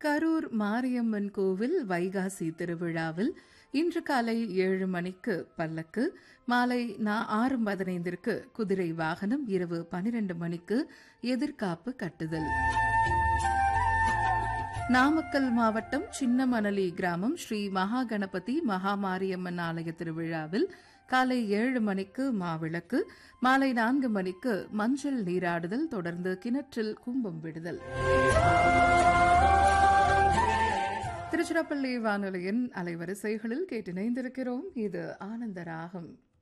கரூர் மாரியம்மன் கோவில் வைகாசி திருவிழாவில் இன்று காலை ஏழு மணிக்கு பல்லக்கு மாலை நா- ஆறு பதினைந்திற்கு குதிரை வாகனம் இரவு பனிரெண்டு மணிக்கு எதிர்காப்பு கட்டுதல் நாமக்கல் மாவட்டம் சின்னமணலி கிராமம் ஸ்ரீ மகா கணபதி மகாமாரியம்மன் ஆலய திருவிழாவில் காலை ஏழு மணிக்கு மாவிளக்கு மாலை நான்கு மணிக்கு மஞ்சள் நீராடுதல் தொடர்ந்து கிணற்றில் கும்பம் விடுதல் திருச்சிராப்பள்ளி வானொலியின் அலைவரிசைகளில் கேட்டிணைந்திருக்கிறோம் இது ஆனந்த ராகம்